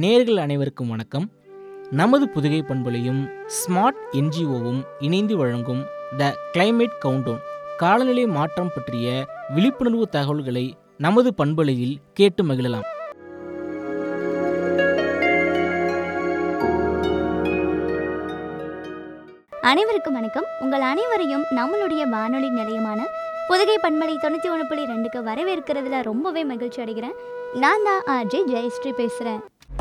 நேர்கள் அனைவருக்கும் வணக்கம் நமது புதுகை பண்பொழியும் ஸ்மார்ட் என்ஜிஓவும் இணைந்து வழங்கும் த கிளைமேட் கவுண்டவுன் காலநிலை மாற்றம் பற்றிய விழிப்புணர்வு தகவல்களை நமது பண்பலையில் கேட்டு மகிழலாம் அனைவருக்கும் வணக்கம் உங்கள் அனைவரையும் நம்மளுடைய வானொலி நிலையமான புதுகை பண்பலை தொண்ணூற்றி ஒன்று புள்ளி ரெண்டுக்கு வரவேற்கிறதுல ரொம்பவே மகிழ்ச்சி அடைகிறேன் நான் தான் ஆர்ஜே ஜெயஸ்ரீ பேசுகிறேன்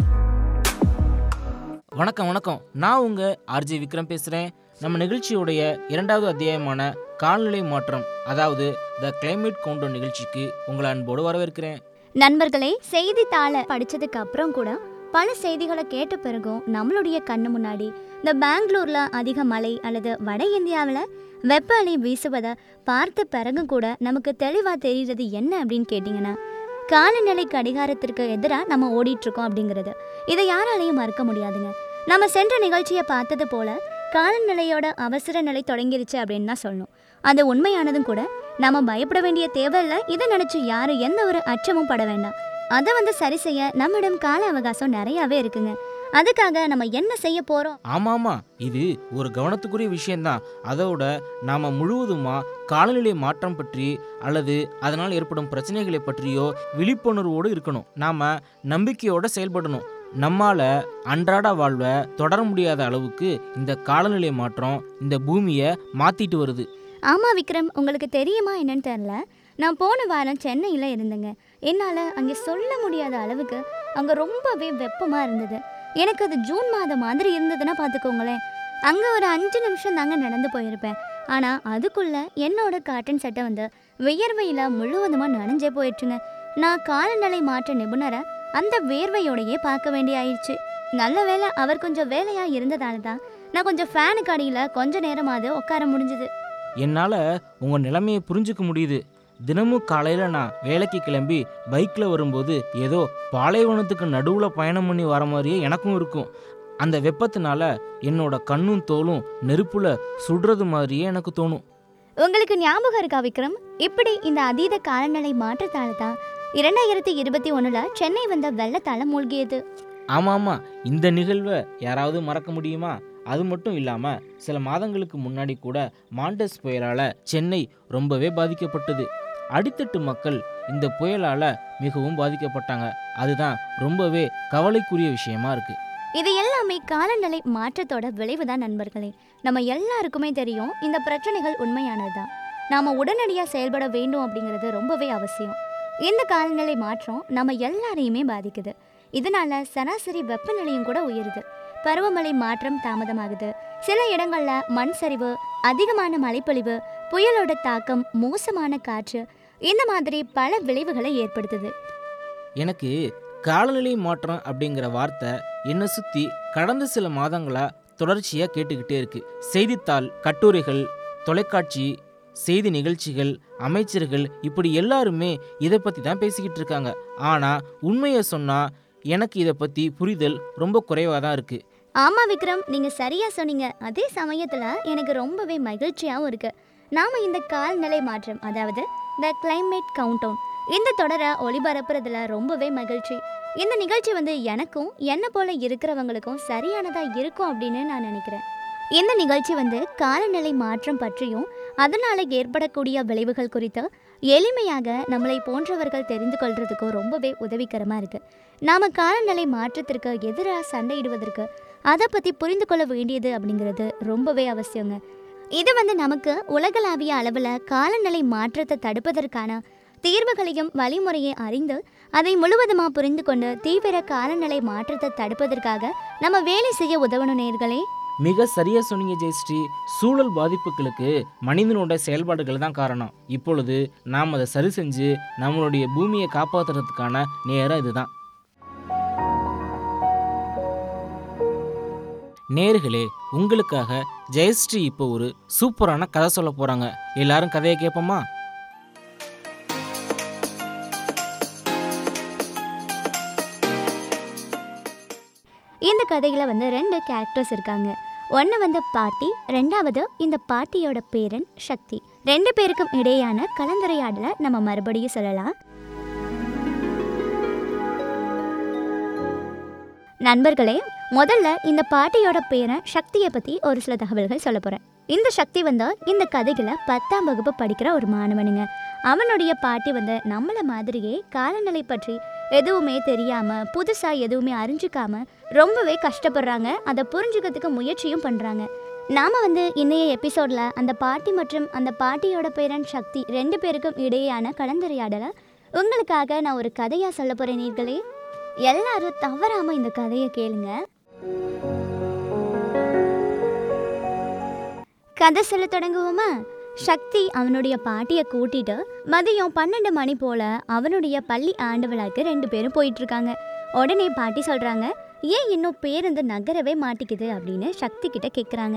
வணக்கம் வணக்கம் நான் உங்க ஆர்ஜே விக்ரம் பேசுகிறேன் நம்ம நிகழ்ச்சியுடைய இரண்டாவது அத்தியாயமான காலநிலை மாற்றம் அதாவது த கிளைமேட் கவுண்டவுன் நிகழ்ச்சிக்கு உங்களை அன்போடு வரவேற்கிறேன் நண்பர்களே செய்தித்தாளை படித்ததுக்கு அப்புறம் கூட பல செய்திகளை கேட்ட பிறகும் நம்மளுடைய கண்ணு முன்னாடி இந்த பெங்களூர்ல அதிக மழை அல்லது வட இந்தியாவில் வெப்ப அலை வீசுவதை பார்த்த பிறகும் கூட நமக்கு தெளிவாக தெரிகிறது என்ன அப்படின்னு கேட்டிங்கன்னா காலநிலை கடிகாரத்திற்கு எதிராக நம்ம ஓடிட்டு இருக்கோம் அப்படிங்கிறது இதை யாராலையும் மறுக்க முடியாதுங்க நம்ம சென்ற நிகழ்ச்சியை பார்த்தது போல காலநிலையோட அவசர நிலை தொடங்கிருச்சு அப்படின்னு தான் சொல்லணும் அது உண்மையானதும் கூட நாம பயப்பட வேண்டிய தேவையில்லை இதை நினைச்சு யாரும் எந்த ஒரு அச்சமும் பட வேண்டாம் அதை வந்து சரி செய்ய நம்மிடம் கால அவகாசம் நிறையவே இருக்குங்க அதுக்காக நம்ம என்ன செய்ய போறோம் ஆமாமா இது ஒரு கவனத்துக்குரிய விஷயம்தான் அதோட நாம முழுவதுமா காலநிலை மாற்றம் பற்றி அல்லது அதனால் ஏற்படும் பிரச்சனைகளை பற்றியோ விழிப்புணர்வோடு இருக்கணும் நாம நம்பிக்கையோட செயல்படணும் நம்மால அன்றாட வாழ்வை தொடர முடியாத அளவுக்கு இந்த காலநிலை மாற்றம் இந்த பூமியை மாத்திட்டு வருது ஆமா விக்ரம் உங்களுக்கு தெரியுமா என்னன்னு தெரியல நான் போன வாரம் சென்னையில் இருந்தேங்க என்னால் அங்கே சொல்ல முடியாத அளவுக்கு அங்கே ரொம்பவே வெப்பமாக இருந்தது எனக்கு அது ஜூன் மாதம் மாதிரி இருந்ததுன்னா பார்த்துக்கோங்களேன் அங்கே ஒரு அஞ்சு நிமிஷம் தாங்க நடந்து போயிருப்பேன் ஆனால் அதுக்குள்ளே என்னோட காட்டன் சட்டை வந்து வியர்வையில் முழுவதுமாக நனைஞ்சே போயிடுச்சுங்க நான் காலநிலை மாற்ற நிபுணரை அந்த வேர்வையோடையே பார்க்க வேண்டிய ஆயிடுச்சு நல்ல வேளை அவர் கொஞ்சம் வேலையாக இருந்ததால தான் நான் கொஞ்சம் ஃபேனுக்கு அடியில் கொஞ்ச நேரமாவது உட்கார முடிஞ்சுது என்னால் உங்கள் நிலைமையை புரிஞ்சுக்க முடியுது தினமும் காலையில் நான் வேலைக்கு கிளம்பி பைக்கில் வரும்போது ஏதோ பாலைவனத்துக்கு நடுவில் பயணம் பண்ணி வர மாதிரியே எனக்கும் இருக்கும் அந்த வெப்பத்தினால என்னோட கண்ணும் தோலும் நெருப்புல சுடுறது மாதிரியே எனக்கு தோணும் உங்களுக்கு ஞாபகம் இருக்கா விக்ரம் இப்படி இந்த அதீத காலநிலை மாற்றத்தால தான் இரண்டாயிரத்தி இருபத்தி ஒண்ணுல சென்னை வந்த வெள்ளத்தால மூழ்கியது ஆமாம் ஆமாம் இந்த நிகழ்வை யாராவது மறக்க முடியுமா அது மட்டும் இல்லாமல் சில மாதங்களுக்கு முன்னாடி கூட மாண்டஸ் புயலால் சென்னை ரொம்பவே பாதிக்கப்பட்டது அடித்தட்டு மக்கள் இந்த புயலால் மிகவும் பாதிக்கப்பட்டாங்க அதுதான் ரொம்பவே கவலைக்குரிய விஷயமா இருக்கு இது எல்லாமே காலநிலை மாற்றத்தோட விளைவுதான் நண்பர்களே நம்ம எல்லாருக்குமே தெரியும் இந்த பிரச்சனைகள் உண்மையானதுதான் நாம உடனடியாக செயல்பட வேண்டும் அப்படிங்கிறது ரொம்பவே அவசியம் இந்த காலநிலை மாற்றம் நம்ம எல்லாரையுமே பாதிக்குது இதனால சராசரி வெப்பநிலையும் கூட உயருது பருவமழை மாற்றம் தாமதமாகுது சில இடங்கள்ல மண் சரிவு அதிகமான மழைப்பொழிவு புயலோட தாக்கம் மோசமான காற்று இந்த மாதிரி பல விளைவுகளை ஏற்படுத்துது எனக்கு காலநிலை மாற்றம் அப்படிங்கிற வார்த்தை என்னை சுற்றி கடந்த சில மாதங்களா தொடர்ச்சியாக கேட்டுக்கிட்டே இருக்கு செய்தித்தாள் கட்டுரைகள் தொலைக்காட்சி செய்தி நிகழ்ச்சிகள் அமைச்சர்கள் இப்படி எல்லாருமே இதை பற்றி தான் பேசிக்கிட்டு இருக்காங்க ஆனால் உண்மையை சொன்னால் எனக்கு இதை பற்றி புரிதல் ரொம்ப குறைவாக தான் இருக்குது ஆமா விக்ரம் நீங்க சரியா சொன்னீங்க அதே சமயத்துல எனக்கு ரொம்பவே மகிழ்ச்சியாவும் இருக்கு நாம இந்த கால்நிலை மாற்றம் அதாவது த கிளைமேட் கவுண்டவுன் இந்த தொடரை ஒளிபரப்புறதுல ரொம்பவே மகிழ்ச்சி இந்த நிகழ்ச்சி வந்து எனக்கும் என்ன போல இருக்கிறவங்களுக்கும் சரியானதா இருக்கும் அப்படின்னு நான் நினைக்கிறேன் இந்த நிகழ்ச்சி வந்து காலநிலை மாற்றம் பற்றியும் அதனால ஏற்படக்கூடிய விளைவுகள் குறித்து எளிமையாக நம்மளை போன்றவர்கள் தெரிந்து கொள்றதுக்கும் ரொம்பவே உதவிகரமா இருக்கு நாம காலநிலை மாற்றத்திற்கு எதிராக சண்டையிடுவதற்கு அதை பற்றி புரிந்து கொள்ள வேண்டியது அப்படிங்கிறது ரொம்பவே அவசியங்க இது வந்து நமக்கு உலகளாவிய அளவில் காலநிலை மாற்றத்தை தடுப்பதற்கான தீர்வுகளையும் வழிமுறையை அறிந்து அதை முழுவதுமாக புரிந்து கொண்டு தீவிர காலநிலை மாற்றத்தை தடுப்பதற்காக நம்ம வேலை செய்ய உதவணும் நேர்களே மிக சரியா சொன்னீங்க ஜெயஸ்ரீ சூழல் பாதிப்புகளுக்கு மனிதனோட செயல்பாடுகள் தான் காரணம் இப்பொழுது நாம் அதை சரி செஞ்சு நம்மளுடைய பூமியை காப்பாற்றுறதுக்கான நேரம் இதுதான் நேர்களே உங்களுக்காக ஜெயஸ்ரீ இப்போ ஒரு சூப்பரான கதை சொல்ல போறாங்க எல்லாரும் கதையை கேட்போமா இந்த கதையில் வந்து ரெண்டு கேரக்டர்ஸ் இருக்காங்க ஒன்று வந்து பாட்டி ரெண்டாவது இந்த பாட்டியோட பேரன் சக்தி ரெண்டு பேருக்கும் இடையான கலந்துரையாடலை நம்ம மறுபடியும் சொல்லலாம் நண்பர்களே முதல்ல இந்த பாட்டியோட பேரன் சக்தியை பற்றி ஒரு சில தகவல்கள் சொல்ல போகிறேன் இந்த சக்தி வந்து இந்த கதைகளை பத்தாம் வகுப்பு படிக்கிற ஒரு மாணவனுங்க அவனுடைய பாட்டி வந்து நம்மள மாதிரியே காலநிலை பற்றி எதுவுமே தெரியாம புதுசா எதுவுமே அறிஞ்சிக்காம ரொம்பவே கஷ்டப்படுறாங்க அதை புரிஞ்சுக்கிறதுக்கு முயற்சியும் பண்றாங்க நாம வந்து இன்னைய எபிசோட்ல அந்த பாட்டி மற்றும் அந்த பாட்டியோட பேரன் சக்தி ரெண்டு பேருக்கும் இடையேயான கலந்துரையாடலை உங்களுக்காக நான் ஒரு கதையா சொல்ல போறேன் நீர்களே எல்லாரும் தவறாம இந்த கதையை கேளுங்க கதை சொல்ல தொடங்குவோமா சக்தி அவனுடைய பாட்டியை கூட்டிட்டு மதியம் பன்னெண்டு மணி போல அவனுடைய பள்ளி ஆண்டு விழாக்கு ரெண்டு பேரும் போயிட்டு இருக்காங்க உடனே பாட்டி சொல்றாங்க ஏன் இன்னும் பேருந்து நகரவே மாட்டிக்குது அப்படின்னு சக்தி கிட்ட கேட்குறாங்க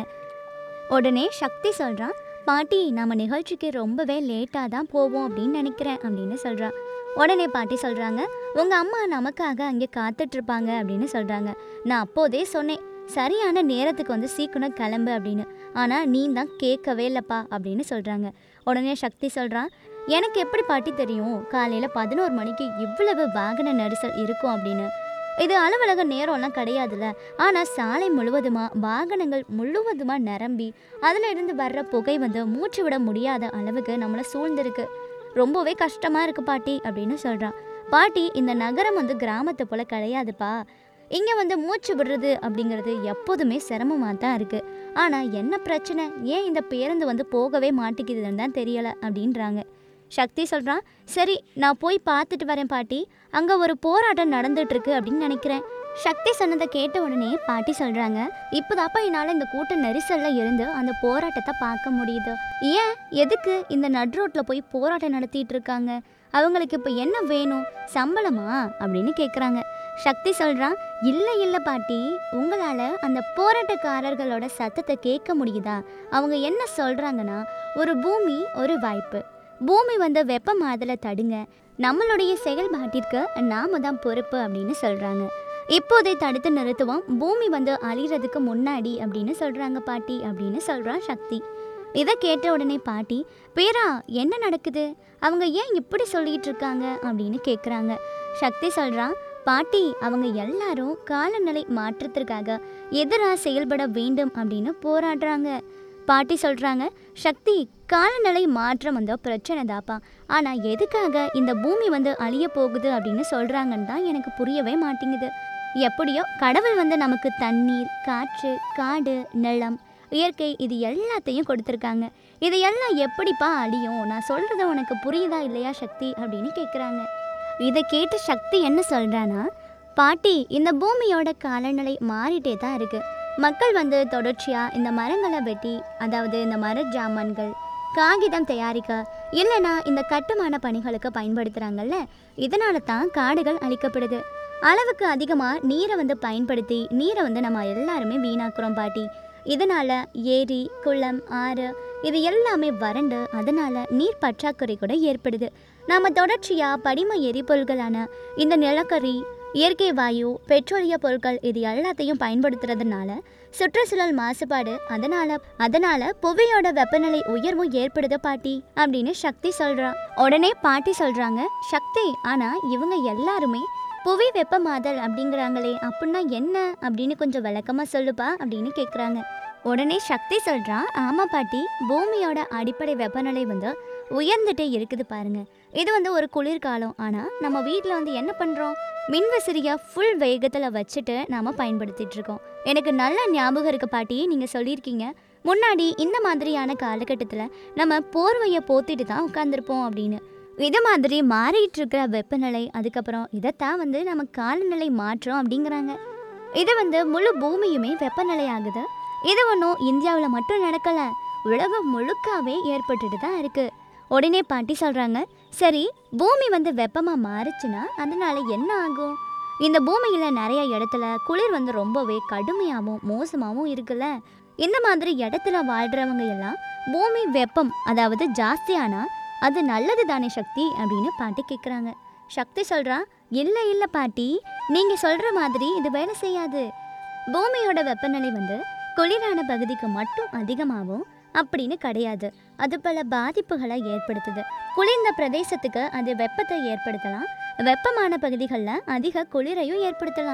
உடனே சக்தி சொல்றான் பாட்டி நம்ம நிகழ்ச்சிக்கு ரொம்பவே லேட்டாக தான் போவோம் அப்படின்னு நினைக்கிறேன் அப்படின்னு சொல்றான் உடனே பாட்டி சொல்றாங்க உங்க அம்மா நமக்காக அங்கே காத்துட்டு இருப்பாங்க அப்படின்னு சொல்றாங்க நான் அப்போதே சொன்னேன் சரியான நேரத்துக்கு வந்து சீக்கிரம் கிளம்பு அப்படின்னு ஆனால் நீ தான் கேட்கவே இல்லைப்பா அப்படின்னு சொல்கிறாங்க உடனே சக்தி சொல்கிறான் எனக்கு எப்படி பாட்டி தெரியும் காலையில் பதினோரு மணிக்கு இவ்வளவு வாகன நெரிசல் இருக்கும் அப்படின்னு இது அலுவலக நேரம்லாம் கிடையாதுல்ல ஆனால் சாலை முழுவதுமாக வாகனங்கள் முழுவதுமாக நிரம்பி அதில் இருந்து வர்ற புகை வந்து மூச்சு விட முடியாத அளவுக்கு நம்மளை சூழ்ந்திருக்கு ரொம்பவே கஷ்டமாக இருக்கு பாட்டி அப்படின்னு சொல்கிறான் பாட்டி இந்த நகரம் வந்து கிராமத்தை போல கிடையாதுப்பா இங்கே வந்து மூச்சு விடுறது அப்படிங்கிறது எப்போதுமே சிரமமாக தான் இருக்குது ஆனால் என்ன பிரச்சனை ஏன் இந்த பேருந்து வந்து போகவே மாட்டேங்குதுன்னு தான் தெரியலை அப்படின்றாங்க சக்தி சொல்கிறான் சரி நான் போய் பார்த்துட்டு வரேன் பாட்டி அங்கே ஒரு போராட்டம் நடந்துட்டு இருக்கு அப்படின்னு நினைக்கிறேன் சக்தி சொன்னதை கேட்ட உடனே பாட்டி சொல்கிறாங்க இப்போதாப்பா என்னால் இந்த கூட்ட நெரிசலில் இருந்து அந்த போராட்டத்தை பார்க்க முடியுது ஏன் எதுக்கு இந்த நட் ரோட்டில் போய் போராட்டம் நடத்திட்டு இருக்காங்க அவங்களுக்கு இப்போ என்ன வேணும் சம்பளமா அப்படின்னு கேட்குறாங்க சக்தி சொல்கிறான் இல்லை இல்லை பாட்டி உங்களால் அந்த போராட்டக்காரர்களோட சத்தத்தை கேட்க முடியுதா அவங்க என்ன சொல்கிறாங்கன்னா ஒரு பூமி ஒரு வாய்ப்பு பூமி வந்து வெப்பமாதலை தடுங்க நம்மளுடைய செயல்பாட்டிற்கு நாம தான் பொறுப்பு அப்படின்னு சொல்கிறாங்க இப்போதை தடுத்து நிறுத்துவோம் பூமி வந்து அழிகிறதுக்கு முன்னாடி அப்படின்னு சொல்கிறாங்க பாட்டி அப்படின்னு சொல்கிறான் சக்தி இதை கேட்ட உடனே பாட்டி பேரா என்ன நடக்குது அவங்க ஏன் இப்படி சொல்லிட்டு இருக்காங்க அப்படின்னு கேட்குறாங்க சக்தி சொல்கிறான் பாட்டி அவங்க எல்லாரும் காலநிலை மாற்றத்திற்காக எதிராக செயல்பட வேண்டும் அப்படின்னு போராடுறாங்க பாட்டி சொல்கிறாங்க சக்தி காலநிலை மாற்றம் வந்து பிரச்சனை தாப்பா ஆனால் எதுக்காக இந்த பூமி வந்து அழிய போகுது அப்படின்னு சொல்கிறாங்கன்னு தான் எனக்கு புரியவே மாட்டேங்குது எப்படியோ கடவுள் வந்து நமக்கு தண்ணீர் காற்று காடு நிலம் இயற்கை இது எல்லாத்தையும் கொடுத்துருக்காங்க இது எல்லாம் எப்படிப்பா அழியும் நான் சொல்கிறது உனக்கு புரியுதா இல்லையா சக்தி அப்படின்னு கேட்குறாங்க இதை கேட்டு சக்தி என்ன சொல்கிறான்னா பாட்டி இந்த பூமியோட காலநிலை மாறிட்டே தான் இருக்கு மக்கள் வந்து தொடர்ச்சியாக இந்த மரங்களை வெட்டி அதாவது இந்த மர ஜாமான்கள் காகிதம் தயாரிக்க இல்லைன்னா இந்த கட்டுமான பணிகளுக்கு பயன்படுத்துகிறாங்கல்ல இதனால தான் காடுகள் அழிக்கப்படுது அளவுக்கு அதிகமாக நீரை வந்து பயன்படுத்தி நீரை வந்து நம்ம எல்லாருமே வீணாக்குறோம் பாட்டி இதனால ஏரி குளம் ஆறு இது எல்லாமே வறண்டு அதனால நீர் பற்றாக்குறை கூட ஏற்படுது நாம தொடர்ச்சியா படிம எரிபொருள்களான இந்த நிலக்கரி இயற்கை வாயு பெட்ரோலிய பொருட்கள் இது எல்லாத்தையும் பயன்படுத்துறதுனால சுற்றுச்சூழல் மாசுபாடு அதனால அதனால புவியோட வெப்பநிலை உயர்வும் ஏற்படுது பாட்டி அப்படின்னு சக்தி சொல்றா உடனே பாட்டி சொல்றாங்க சக்தி ஆனா இவங்க எல்லாருமே புவி வெப்பமாதல் அப்படிங்கிறாங்களே அப்படின்னா என்ன அப்படின்னு கொஞ்சம் விளக்கமா சொல்லுப்பா அப்படின்னு கேட்குறாங்க உடனே சக்தி சொல்றான் ஆமா பாட்டி பூமியோட அடிப்படை வெப்பநிலை வந்து உயர்ந்துட்டே இருக்குது பாருங்க இது வந்து ஒரு குளிர்காலம் ஆனால் நம்ம வீட்டில் வந்து என்ன பண்ணுறோம் மின்விசிறியை ஃபுல் வேகத்தில் வச்சுட்டு நாம் பயன்படுத்திட்டு இருக்கோம் எனக்கு நல்ல ஞாபகம் இருக்கு பாட்டி நீங்கள் சொல்லியிருக்கீங்க முன்னாடி இந்த மாதிரியான காலகட்டத்தில் நம்ம போர்வையை போத்திட்டு தான் உட்காந்துருப்போம் அப்படின்னு இது மாதிரி மாறிட்டு இருக்கிற வெப்பநிலை அதுக்கப்புறம் இதைத்தான் வந்து நம்ம காலநிலை மாற்றம் அப்படிங்கிறாங்க இது வந்து முழு பூமியுமே வெப்பநிலை ஆகுது இது ஒன்றும் இந்தியாவில் மட்டும் நடக்கல உலகம் முழுக்காவே ஏற்பட்டுட்டு தான் இருக்கு உடனே பாட்டி சொல்றாங்க சரி பூமி வந்து வெப்பமாக மாறுச்சுன்னா அதனால என்ன ஆகும் இந்த பூமியில் நிறைய இடத்துல குளிர் வந்து ரொம்பவே கடுமையாகவும் மோசமாகவும் இருக்குல்ல இந்த மாதிரி இடத்துல வாழ்றவங்க எல்லாம் பூமி வெப்பம் அதாவது ஜாஸ்தியானா அது நல்லது தானே சக்தி அப்படின்னு பாட்டி கேட்குறாங்க சக்தி சொல்றா இல்லை இல்லை பாட்டி நீங்கள் சொல்கிற மாதிரி இது வேலை செய்யாது பூமியோட வெப்பநிலை வந்து குளிரான பகுதிக்கு மட்டும் அதிகமாகும் அப்படின்னு கிடையாது அது பல பாதிப்புகளை ஏற்படுத்துது குளிர்ந்த பிரதேசத்துக்கு அது வெப்பத்தை ஏற்படுத்தலாம் வெப்பமான பகுதிகளில் அதிக குளிரையும் ஏற்படுத்தலாம்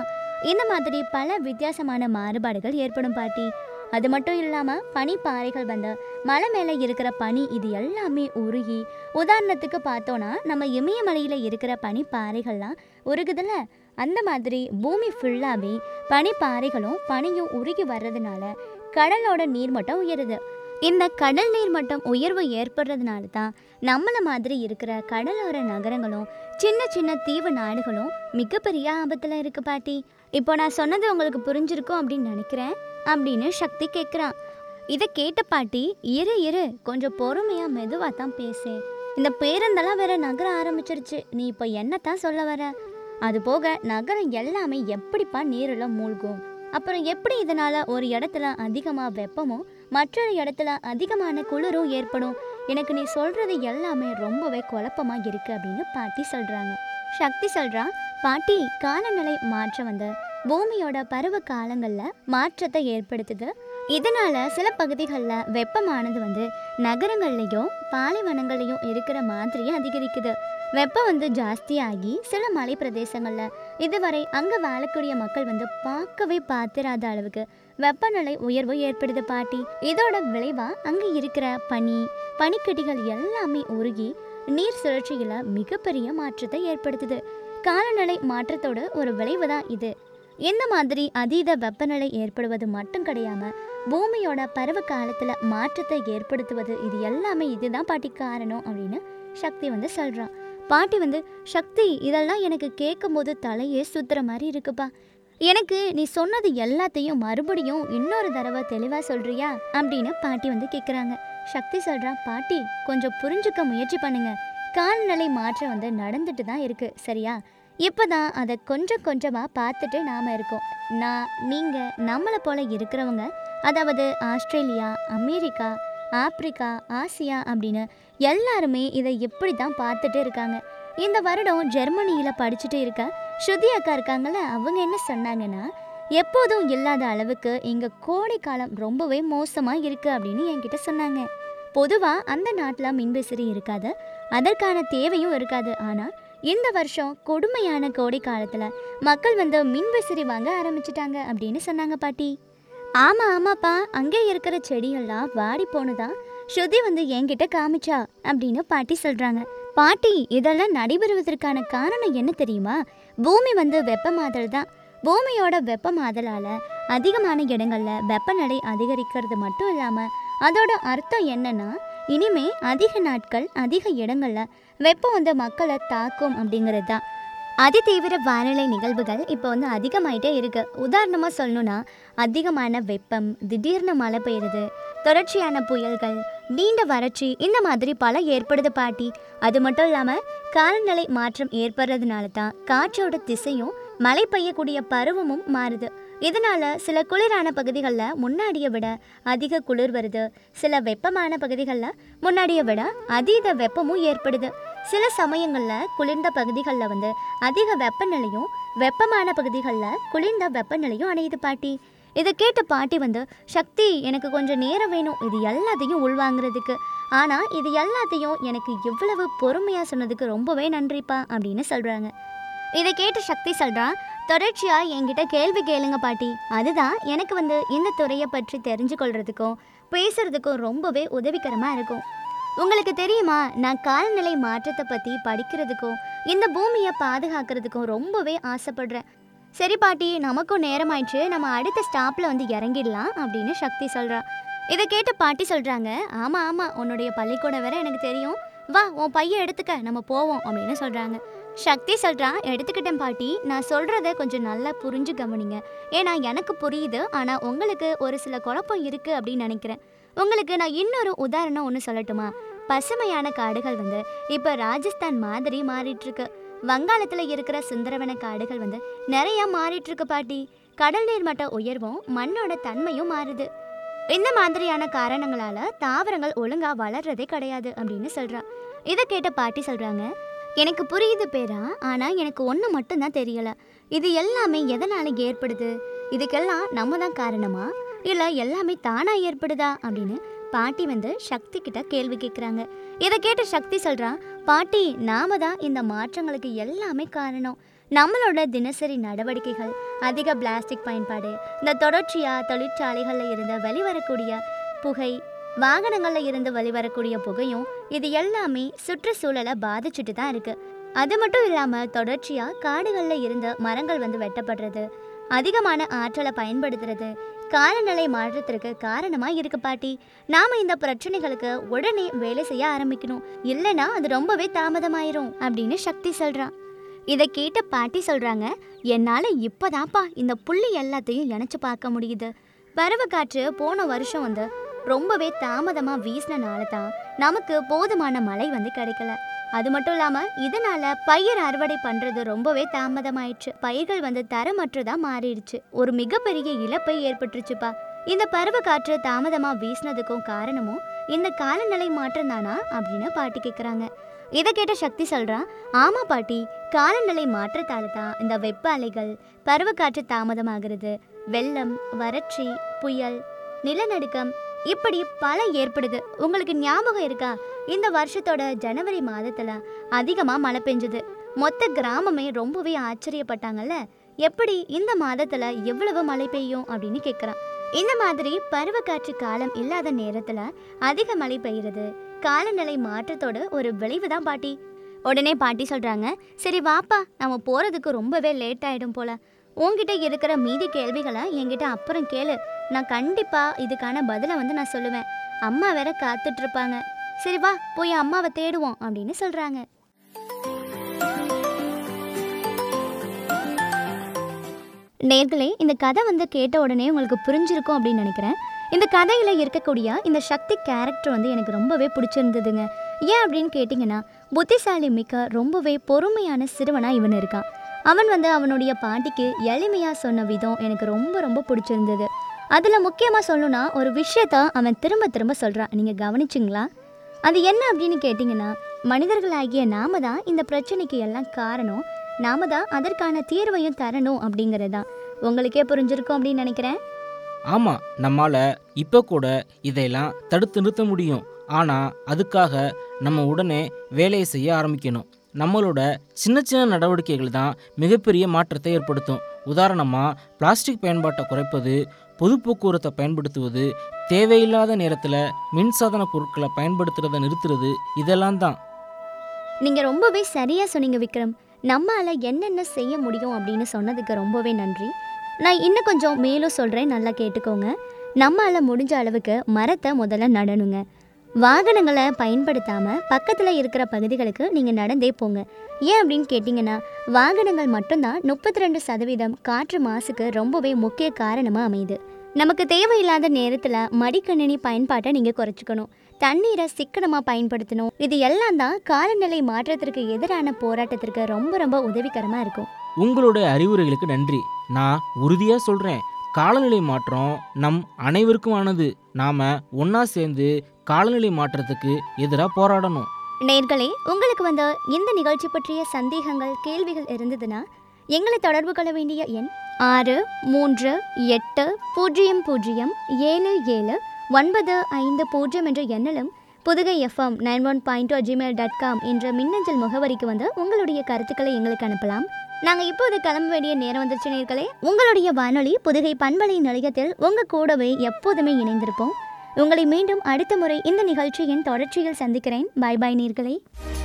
இந்த மாதிரி பல வித்தியாசமான மாறுபாடுகள் ஏற்படும் பாட்டி அது மட்டும் இல்லாமல் பனிப்பாறைகள் வந்து மலை மேலே இருக்கிற பனி இது எல்லாமே உருகி உதாரணத்துக்கு பார்த்தோன்னா நம்ம இமயமலையில் இருக்கிற பனிப்பாறைகள்லாம் உருகுதுல அந்த மாதிரி பூமி ஃபுல்லாகவே பனிப்பாறைகளும் பனியும் உருகி வர்றதுனால கடலோட நீர்மட்டம் உயருது இந்த கடல் நீர்மட்டம் உயர்வு ஏற்படுறதுனால தான் நம்மள மாதிரி இருக்கிற கடலோர நகரங்களும் சின்ன சின்ன தீவு நாடுகளும் மிகப்பெரிய ஆபத்தில் இருக்கு பாட்டி இப்போ நான் சொன்னது உங்களுக்கு புரிஞ்சிருக்கும் அப்படின்னு நினைக்கிறேன் அப்படின்னு சக்தி கேட்குறான் இதை கேட்ட பாட்டி இரு இரு கொஞ்சம் பொறுமையா மெதுவா தான் பேசு இந்த பேருந்தெல்லாம் வேற நகர ஆரம்பிச்சிருச்சு நீ இப்போ என்னத்தான் சொல்ல வர அது போக நகரம் எல்லாமே எப்படிப்பா நீரில் மூழ்கும் அப்புறம் எப்படி இதனால ஒரு இடத்துல அதிகமா வெப்பமும் மற்றொரு இடத்துல அதிகமான குளிரும் ஏற்படும் எனக்கு நீ சொல்றது எல்லாமே ரொம்பவே குழப்பமா இருக்கு அப்படின்னு பாட்டி சொல்றாங்க சக்தி சொல்றா பாட்டி காலநிலை மாற்றம் வந்து பூமியோட பருவ காலங்களில் மாற்றத்தை ஏற்படுத்துது இதனால சில பகுதிகளில் வெப்பமானது வந்து நகரங்கள்லையும் பாலைவனங்கள்லையும் இருக்கிற மாதிரி அதிகரிக்குது வெப்பம் வந்து ஜாஸ்தியாகி சில மலை பிரதேசங்களில் இதுவரை அங்கே வாழக்கூடிய மக்கள் வந்து பார்க்கவே பார்த்திராத அளவுக்கு வெப்பநிலை உயர்வு ஏற்படுது பாட்டி இதோட விளைவா அங்கே இருக்கிற பனி பனிக்கட்டிகள் எல்லாமே உருகி நீர் சுழற்சியில் மிகப்பெரிய மாற்றத்தை ஏற்படுத்துது காலநிலை மாற்றத்தோட ஒரு விளைவு தான் இது இந்த மாதிரி அதீத வெப்பநிலை ஏற்படுவது மட்டும் கிடையாம பூமியோட பருவ காலத்துல மாற்றத்தை ஏற்படுத்துவது இது எல்லாமே இதுதான் பாட்டி காரணம் அப்படின்னு சக்தி வந்து சொல்றான் பாட்டி வந்து சக்தி இதெல்லாம் எனக்கு கேட்கும்போது தலையே சுத்துற மாதிரி இருக்குப்பா எனக்கு நீ சொன்னது எல்லாத்தையும் மறுபடியும் இன்னொரு தடவை தெளிவா சொல்றியா அப்படின்னு பாட்டி வந்து கேட்குறாங்க சக்தி சொல்றா பாட்டி கொஞ்சம் புரிஞ்சுக்க முயற்சி பண்ணுங்க காலநிலை மாற்றம் வந்து நடந்துட்டு தான் இருக்கு சரியா இப்போதான் அதை கொஞ்சம் கொஞ்சமாக பார்த்துட்டு நாம் இருக்கோம் நான் நீங்கள் நம்மளை போல இருக்கிறவங்க அதாவது ஆஸ்திரேலியா அமெரிக்கா ஆப்பிரிக்கா ஆசியா அப்படின்னு எல்லாருமே இதை இப்படி தான் பார்த்துட்டு இருக்காங்க இந்த வருடம் ஜெர்மனியில் படிச்சுட்டு இருக்க ஸ்ருதி அக்கா இருக்காங்கல்ல அவங்க என்ன சொன்னாங்கன்னா எப்போதும் இல்லாத அளவுக்கு இங்கே கோடை காலம் ரொம்பவே மோசமாக இருக்குது அப்படின்னு என்கிட்ட சொன்னாங்க பொதுவாக அந்த நாட்டில் மின்விசிறி இருக்காது அதற்கான தேவையும் இருக்காது ஆனால் இந்த வருஷம் கொடுமையான கோடை காலத்தில் மக்கள் வந்து மின்விசிறி வாங்க ஆரம்பிச்சிட்டாங்க அப்படின்னு சொன்னாங்க பாட்டி ஆமா ஆமாப்பா அங்கே இருக்கிற செடியெல்லாம் வாடி போனதா ஸ்ருதி வந்து என்கிட்ட காமிச்சா அப்படின்னு பாட்டி சொல்றாங்க பாட்டி இதெல்லாம் நடைபெறுவதற்கான காரணம் என்ன தெரியுமா பூமி வந்து வெப்பமாதல் தான் பூமியோட வெப்பமாதலால அதிகமான இடங்கள்ல வெப்பநிலை அதிகரிக்கிறது மட்டும் இல்லாம அதோட அர்த்தம் என்னன்னா இனிமே அதிக நாட்கள் அதிக இடங்கள்ல வெப்பம் வந்து மக்களை தாக்கும் அப்படிங்கிறது தான் அதிதீவிர வானிலை நிகழ்வுகள் இப்போ வந்து அதிகமாயிட்டே இருக்கு உதாரணமாக சொல்லணும்னா அதிகமான வெப்பம் திடீர்னு மழை பெய்யுறது தொடர்ச்சியான புயல்கள் நீண்ட வறட்சி இந்த மாதிரி பல ஏற்படுது பாட்டி அது மட்டும் இல்லாமல் காலநிலை மாற்றம் ஏற்படுறதுனால தான் காற்றோட திசையும் மழை பெய்யக்கூடிய பருவமும் மாறுது இதனால சில குளிரான பகுதிகளில் முன்னாடியை விட அதிக குளிர் வருது சில வெப்பமான பகுதிகளில் முன்னாடியை விட அதீத வெப்பமும் ஏற்படுது சில சமயங்களில் குளிர்ந்த பகுதிகளில் வந்து அதிக வெப்பநிலையும் வெப்பமான பகுதிகளில் குளிர்ந்த வெப்பநிலையும் அடையுது பாட்டி இதை கேட்ட பாட்டி வந்து சக்தி எனக்கு கொஞ்சம் நேரம் வேணும் இது எல்லாத்தையும் உள்வாங்கிறதுக்கு ஆனால் இது எல்லாத்தையும் எனக்கு இவ்வளவு பொறுமையாக சொன்னதுக்கு ரொம்பவே நன்றிப்பா அப்படின்னு சொல்கிறாங்க இதை கேட்டு சக்தி சொல்றா தொடர்ச்சியா என்கிட்ட கேள்வி கேளுங்க பாட்டி அதுதான் எனக்கு வந்து இந்த துறையை பற்றி தெரிஞ்சு கொள்றதுக்கும் பேசுறதுக்கும் ரொம்பவே உதவிகரமா இருக்கும் உங்களுக்கு தெரியுமா நான் காலநிலை மாற்றத்தை பத்தி படிக்கிறதுக்கும் இந்த பூமியை பாதுகாக்கிறதுக்கும் ரொம்பவே ஆசைப்படுறேன் சரி பாட்டி நமக்கும் நேரமாயிடுச்சு நம்ம அடுத்த ஸ்டாப்ல வந்து இறங்கிடலாம் அப்படின்னு சக்தி சொல்றா இதை கேட்டு பாட்டி சொல்றாங்க ஆமா ஆமா உன்னுடைய பள்ளிக்கூடம் வேற எனக்கு தெரியும் வா உன் பையன் எடுத்துக்க நம்ம போவோம் அப்படின்னு சொல்றாங்க சக்தி சொல்றா எடுத்துக்கிட்டேன் பாட்டி நான் சொல்றத கொஞ்சம் நல்லா புரிஞ்சு கவனிங்க ஏன்னா எனக்கு புரியுது ஆனா உங்களுக்கு ஒரு சில குழப்பம் இருக்கு அப்படின்னு நினைக்கிறேன் உங்களுக்கு நான் இன்னொரு உதாரணம் ஒன்று சொல்லட்டுமா பசுமையான காடுகள் வந்து இப்போ ராஜஸ்தான் மாதிரி மாறிட்டு இருக்கு வங்காளத்தில் இருக்கிற சுந்தரவன காடுகள் வந்து நிறைய மாறிட்டு இருக்கு பாட்டி கடல் நீர் மட்ட உயர்வும் மண்ணோட தன்மையும் மாறுது இந்த மாதிரியான காரணங்களால தாவரங்கள் ஒழுங்கா வளர்றதே கிடையாது அப்படின்னு சொல்றா இதை கேட்ட பாட்டி சொல்றாங்க எனக்கு புரியுது பேரா ஆனா எனக்கு ஒன்று மட்டும்தான் தெரியல இது எல்லாமே எதனால ஏற்படுது இதுக்கெல்லாம் நம்ம தான் காரணமா இல்ல எல்லாமே தானா ஏற்படுதா அப்படின்னு பாட்டி வந்து சக்தி கிட்ட கேள்வி கேட்குறாங்க இதை கேட்ட சக்தி சொல்றா பாட்டி நாம தான் இந்த மாற்றங்களுக்கு எல்லாமே காரணம் நம்மளோட தினசரி நடவடிக்கைகள் அதிக பிளாஸ்டிக் பயன்பாடு இந்த தொடர்ச்சியாக தொழிற்சாலைகளில் இருந்து வெளிவரக்கூடிய புகை வாகனங்களில் இருந்து வெளிவரக்கூடிய புகையும் இது எல்லாமே சுற்றுச்சூழலை பாதிச்சுட்டு தான் இருக்கு அது மட்டும் இல்லாமல் தொடர்ச்சியாக காடுகளில் இருந்து மரங்கள் வந்து வெட்டப்படுறது அதிகமான ஆற்றலை பயன்படுத்துறது காலநிலை மாற்றத்திற்கு காரணமாக இருக்கு பாட்டி நாம இந்த பிரச்சனைகளுக்கு உடனே வேலை செய்ய ஆரம்பிக்கணும் இல்லைன்னா அது ரொம்பவே தாமதமாயிரும் அப்படின்னு சக்தி சொல்றான் இதை கேட்ட பாட்டி சொல்றாங்க என்னால இப்போதான்ப்பா இந்த புள்ளி எல்லாத்தையும் இணைச்சு பார்க்க முடியுது பறவை காற்று போன வருஷம் வந்து ரொம்பவே தாமதமா வீசினனால தான் நமக்கு போதுமான மழை வந்து கிடைக்கல அது மட்டும் இல்லாம இதனால பயிர் அறுவடை பண்றது ரொம்பவே தாமதமாயிடுச்சு பயிர்கள் வந்து தரமற்றதா மாறிடுச்சு ஒரு மிகப்பெரிய இழப்பை ஏற்பட்டுருச்சுப்பா இந்த பருவ காற்று தாமதமா வீசினதுக்கும் காரணமும் இந்த காலநிலை மாற்றம் தானா அப்படின்னு பாட்டி கேக்குறாங்க இதை கேட்ட சக்தி சொல்றா ஆமா பாட்டி காலநிலை மாற்றத்தால தான் இந்த வெப்ப அலைகள் பருவக்காற்று தாமதமாகிறது வெள்ளம் வறட்சி புயல் நிலநடுக்கம் இப்படி பல ஏற்படுது உங்களுக்கு ஞாபகம் இருக்கா இந்த வருஷத்தோட ஜனவரி மாதத்துல அதிகமா மழை பெஞ்சது மொத்த கிராமமே ரொம்பவே ஆச்சரியப்பட்டாங்கல்ல எப்படி இந்த மாதத்துல எவ்வளவு மழை பெய்யும் அப்படின்னு கேட்குறான் இந்த மாதிரி பருவக்காற்று காலம் இல்லாத நேரத்துல அதிக மழை பெய்யுறது காலநிலை மாற்றத்தோட ஒரு விளைவு தான் பாட்டி உடனே பாட்டி சொல்றாங்க சரி வாப்பா நம்ம போறதுக்கு ரொம்பவே லேட் ஆயிடும் போல உன்கிட்ட இருக்கிற மீதி கேள்விகளை என்கிட்ட அப்புறம் கேளு நான் கண்டிப்பா இதுக்கான பதிலை வந்து நான் சொல்லுவேன் அம்மா வேற காத்துட்டு இருப்பாங்க சரி வா போய் அம்மாவை தேடுவோம் அப்படின்னு சொல்றாங்க நேர்களே இந்த கதை வந்து கேட்ட உடனே உங்களுக்கு புரிஞ்சிருக்கும் அப்படின்னு நினைக்கிறேன் இந்த கதையில் இருக்கக்கூடிய இந்த சக்தி கேரக்டர் வந்து எனக்கு ரொம்பவே பிடிச்சிருந்ததுங்க ஏன் அப்படின்னு கேட்டிங்கன்னா புத்திசாலி மிக்க ரொம்பவே பொறுமையான சிறுவனாக இவன் இருக்கான் அவன் வந்து அவனுடைய பாட்டிக்கு எளிமையாக சொன்ன விதம் எனக்கு ரொம்ப ரொம்ப பிடிச்சிருந்தது அதில் முக்கியமாக சொல்லணும்னா ஒரு விஷயத்த அவன் திரும்ப திரும்ப சொல்கிறான் நீங்கள் கவனிச்சிங்களா அது என்ன அப்படின்னு கேட்டிங்கன்னா மனிதர்களாகிய நாம தான் இந்த பிரச்சனைக்கு எல்லாம் காரணம் நாம தான் அதற்கான தீர்வையும் தரணும் அப்படிங்கிறது தான் உங்களுக்கே புரிஞ்சிருக்கும் அப்படின்னு நினைக்கிறேன் ஆமாம் நம்மால் இப்போ கூட இதையெல்லாம் தடுத்து நிறுத்த முடியும் ஆனால் அதுக்காக நம்ம உடனே வேலையை செய்ய ஆரம்பிக்கணும் நம்மளோட சின்ன சின்ன நடவடிக்கைகள் தான் மிகப்பெரிய மாற்றத்தை ஏற்படுத்தும் உதாரணமாக பிளாஸ்டிக் பயன்பாட்டை குறைப்பது பொது போக்குவரத்தை பயன்படுத்துவது தேவையில்லாத நேரத்தில் மின்சாதன பொருட்களை பயன்படுத்துறதை நிறுத்துறது இதெல்லாம் தான் நீங்கள் ரொம்பவே சரியாக சொன்னீங்க விக்ரம் நம்மால் என்னென்ன செய்ய முடியும் அப்படின்னு சொன்னதுக்கு ரொம்பவே நன்றி நான் இன்னும் கொஞ்சம் மேலும் சொல்கிறேன் நல்லா கேட்டுக்கோங்க நம்மால் முடிஞ்ச அளவுக்கு மரத்தை முதல்ல நடணுங்க வாகனங்களை பயன்படுத்தாமல் பக்கத்தில் இருக்கிற பகுதிகளுக்கு நீங்கள் நடந்தே போங்க ஏன் அப்படின்னு கேட்டிங்கன்னா வாகனங்கள் மட்டும்தான் முப்பத்தி ரெண்டு சதவீதம் காற்று மாசுக்கு ரொம்பவே முக்கிய காரணமாக அமையுது நமக்கு தேவையில்லாத நேரத்தில் மடிக்கணினி பயன்பாட்டை நீங்கள் குறைச்சிக்கணும் தண்ணீரை சிக்கனமாக பயன்படுத்தணும் இது எல்லாம் தான் காலநிலை மாற்றத்திற்கு எதிரான போராட்டத்திற்கு ரொம்ப ரொம்ப உதவிகரமாக இருக்கும் உங்களுடைய அறிவுரைகளுக்கு நன்றி நான் உறுதியாக சொல்கிறேன் காலநிலை மாற்றம் நம் அனைவருக்குமானது நாம் ஒன்றா சேர்ந்து காலநிலை மாற்றத்துக்கு எதிராக போராடணும் நேர்களே உங்களுக்கு வந்து இந்த நிகழ்ச்சி பற்றிய சந்தேகங்கள் கேள்விகள் இருந்ததுன்னா எங்களை தொடர்பு கொள்ள வேண்டிய எண் ஆறு மூன்று எட்டு பூஜ்ஜியம் பூஜ்ஜியம் ஏழு ஏழு ஒன்பது ஐந்து பூஜ்ஜியம் என்ற எண்ணிலும் Pudugai FM nine one point Gmail dot com என்ற மின்னஞ்சல் முகவரிக்கு வந்து உங்களுடைய கருத்துக்களை எங்களுக்கு அனுப்பலாம் நாங்கள் இப்போது கிளம்ப வேண்டிய நேரம் வந்துருச்சு நேர்களே உங்களுடைய வானொலி புதுகை பண்பலை நிலையத்தில் உங்கள் கூடவே எப்போதுமே இணைந்திருப்போம் உங்களை மீண்டும் அடுத்த முறை இந்த நிகழ்ச்சியின் தொடர்ச்சியில் சந்திக்கிறேன் பாய் பாய் நேர்களே